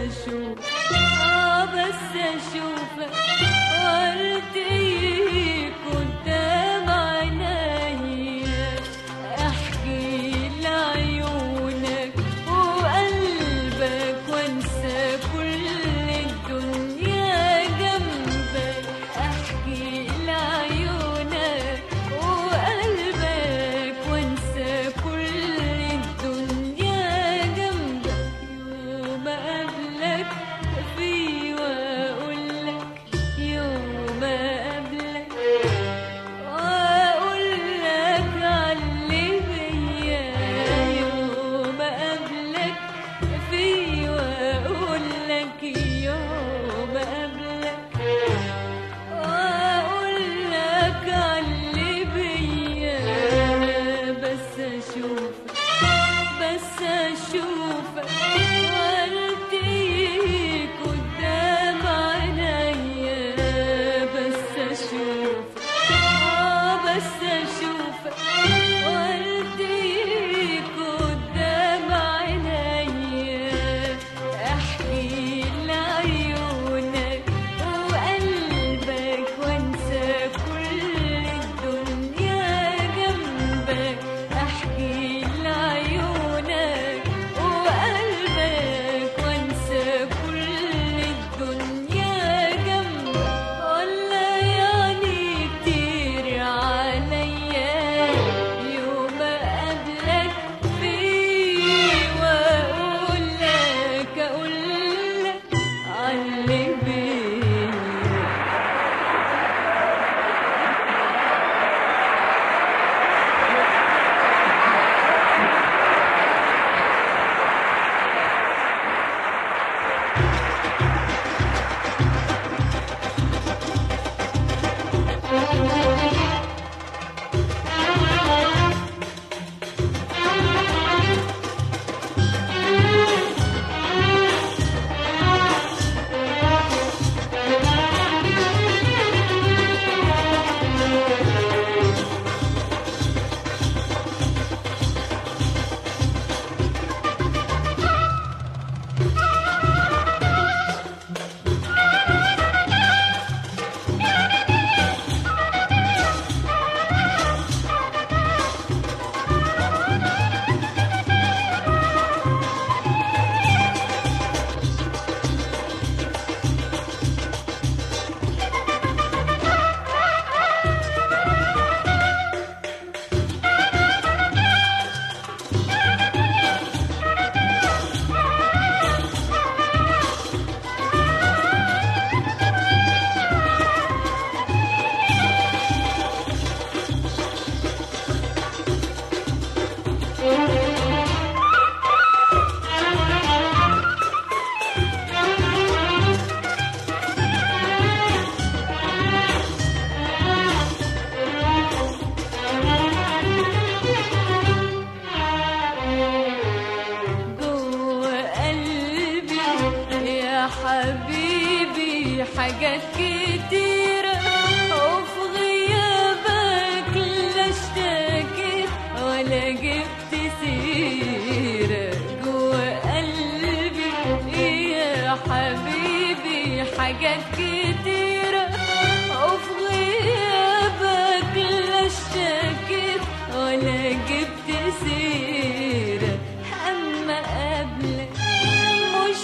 اشوف اه بس اشوفك وارتقيك قدام عينيا احكي لعيونك وقلبك وانسى كل الدنيا جنبك احكي لعيونك وقلبك وانسى كل الدنيا جنبك يوم اقابلك في واقولك يوم اقابلك واقولك علي بيا يوم اقابلك في واقولك يوم اقابلك واقولك علي بيا بس اشوفك بس اشوفك وارتقيك قدام عينيا بس اشوفك اه بس اشوفك وارتقيك قدام عينيا احكي لعيونك وقلبك وانسى كل الدنيا جنبك احكي لعيونك وقلبك وانسى كل الدنيا جنبك ولا يعني كتير عليا يوم اقابلك فيه واقولك اقولك علي بيا جوه قلبي يا حبيبي حاجات كتيرة وفي غيابك لا اشتكيت ولا جبت سيرة جوه قلبي يا حبيبي حاجات كتيرة وفي غيابك لا اشتكيت ولا جبت سيرة أما قبلك مش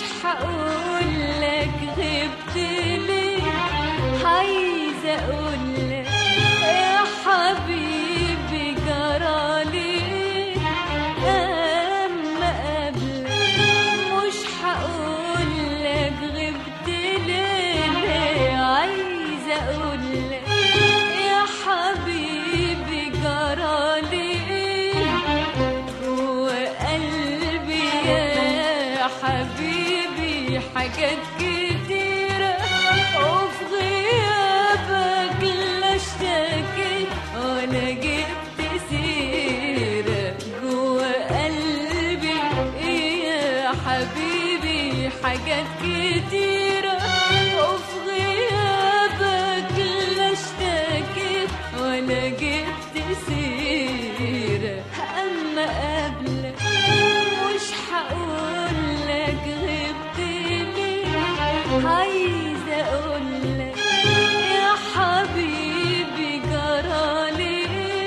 هقولك غبت ليه عايزة أقولك يا حبيبي جرالي أما قبلك مش هقولك غبت ليه ليه عايزة أقولك يا حبيبي جرالي جوه قلبي يا حبيبي حاجات كتيرة وفي غيابك لا اشتكيت ولا جبت سيرة جوه قلبي يا حبيبي حاجات كتيرة وفي غيابك لا اشتكيت ولا جبت سيرة أما قبلك مش هقولك غبت ليه عايزة أقولك يا حبيبي جرالي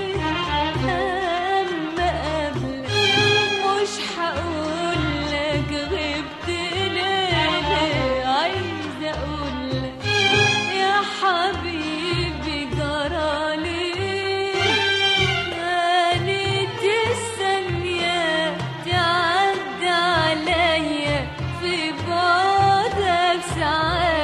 أما قبلك مش هقولك غبت ليه عايزة أقولك يا حبيبي جرالي كانت الثانية تعدي عليا في بعدك ساعات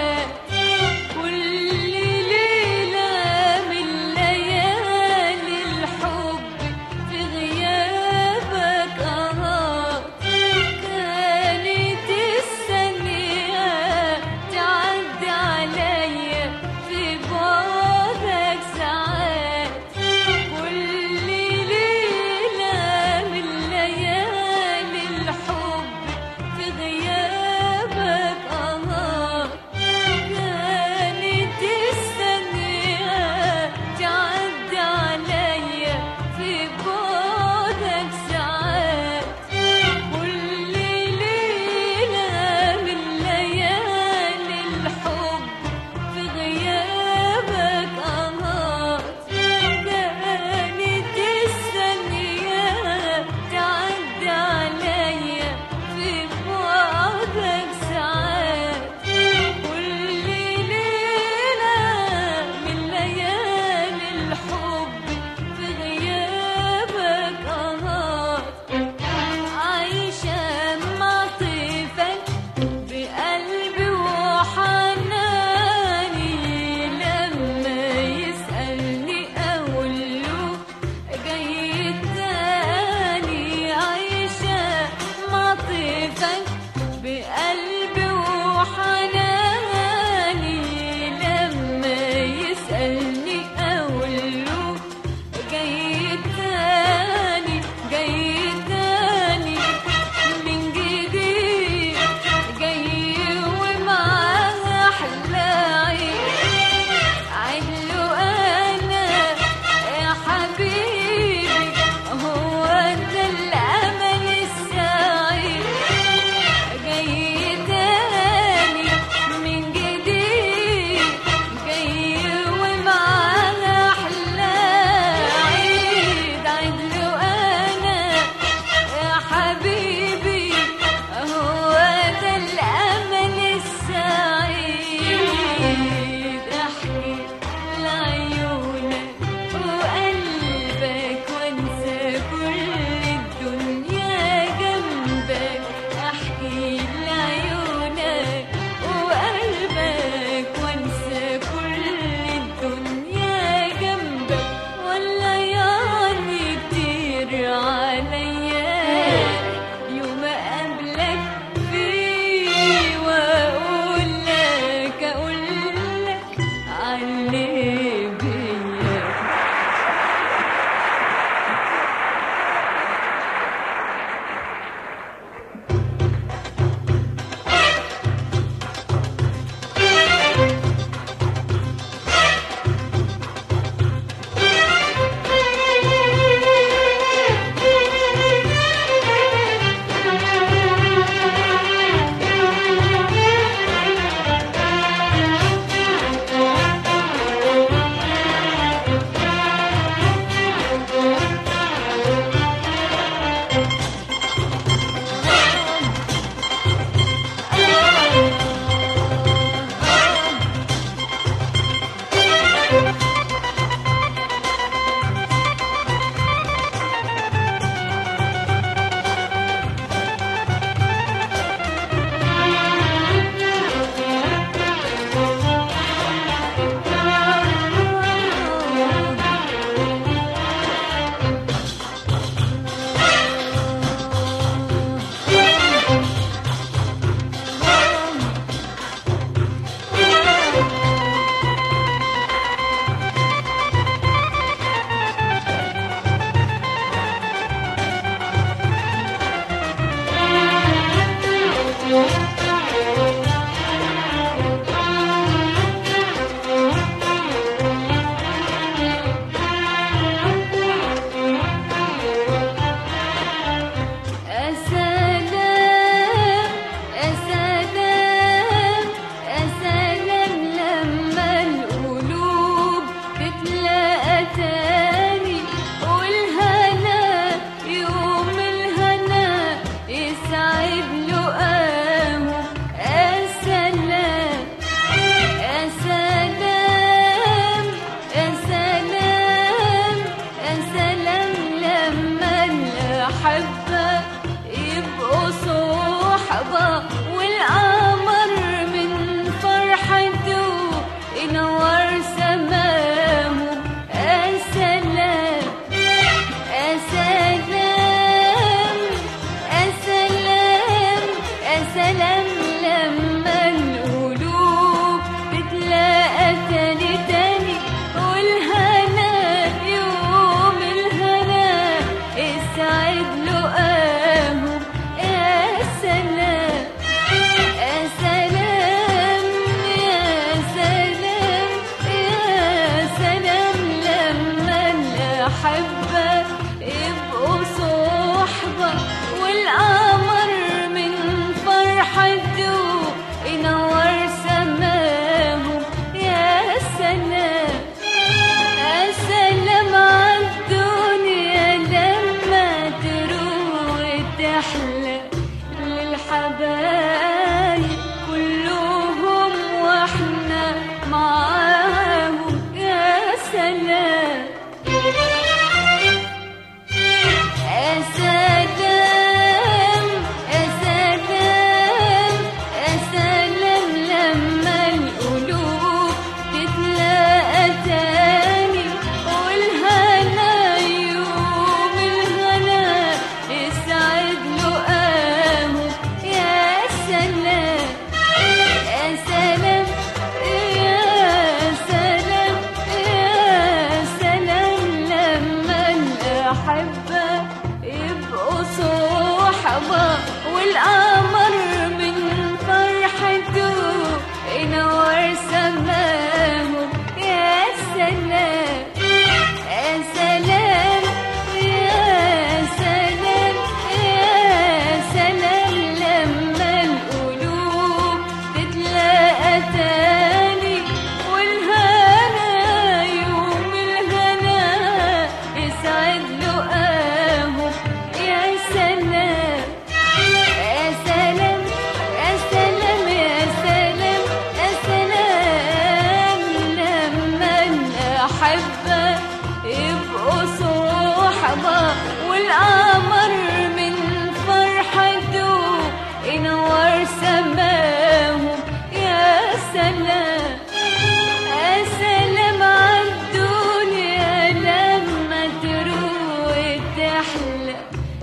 سلام يا سلام يا سلام لما الأحبة يبقوا صحبة والقمر من فرحته ينور سماهم يا سلام يا سلام يا سلام يا سلام لما القلوب تتلاقى تاني والهنا يوم الهنا يسعد لقاهم يا سلام يا سلام يا سلام يا سلام يا سلام لما الأحبة يبقوا صحبة والقمر من فرحته ينور سماهم يا سلام يا سلام عالدنيا لما تروق تحلى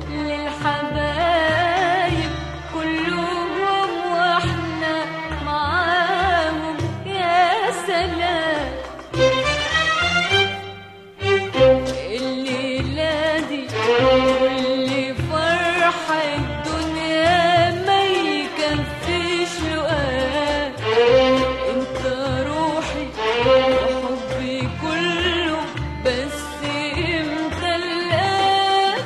للحبايب كلهم واحنا معاهم يا سلام الليلة دي كل فرحة الدنيا ما يكفيش لقاك انت روحي وحبي كله بس امتى لقاك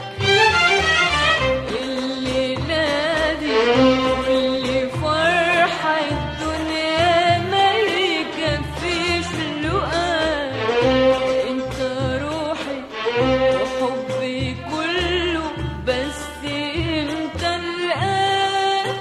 الليلة دي كل فرحة الدنيا ما يكفيش لقاك انت روحي وحبي كله بس انت لقاك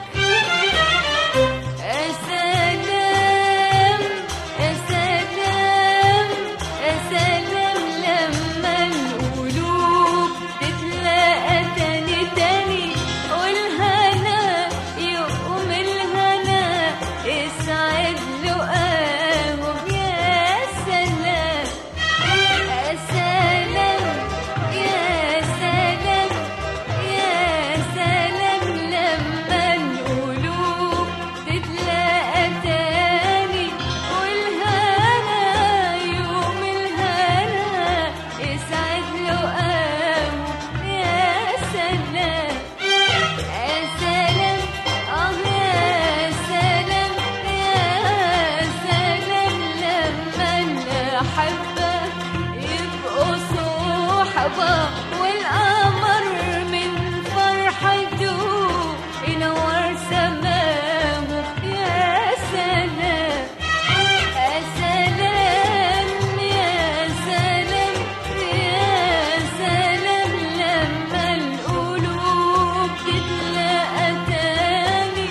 يا سلام يا سلام يا سلام لما القلوب تتلاقى تاني تاني والهنا يقوم الهنا يسعد لقاهم يا سلام يا سلام يا سلام يا سلام لما القلوب تتلاقى تاني والهنا يوم الهنا يسعد لقاهم يا سلام يا سلام اه يا سلام يا سلام لما الأحبة يبقوا صحبة والقمر من فرحته ينور سماهم يا سلام يا سلام يا سلام يا سلام لما القلوب تتلاقى تاني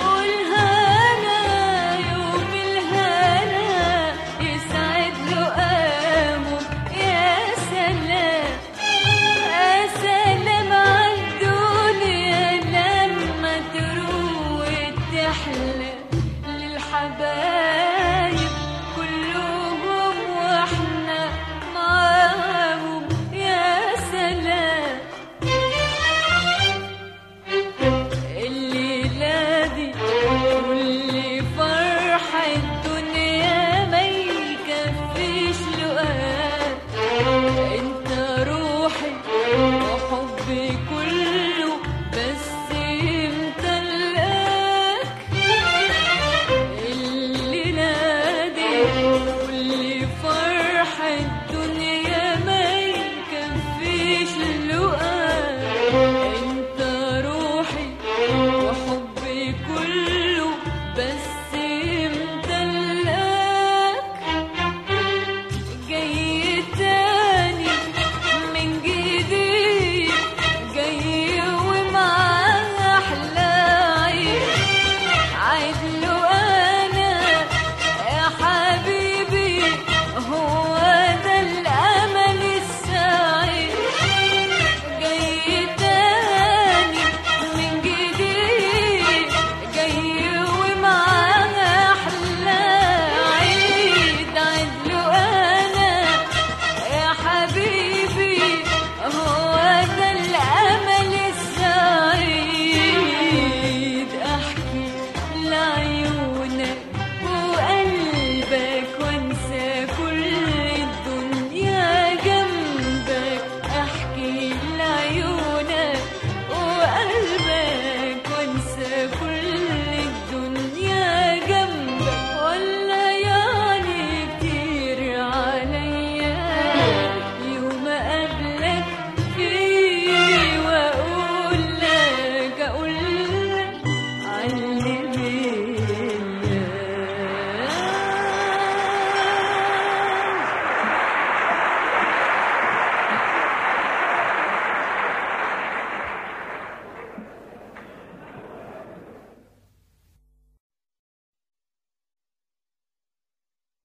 والهنا يوم الهنا يسعد لقاهم يا سلام يا سلام عالدنيا لما تروق تحلى للحبايب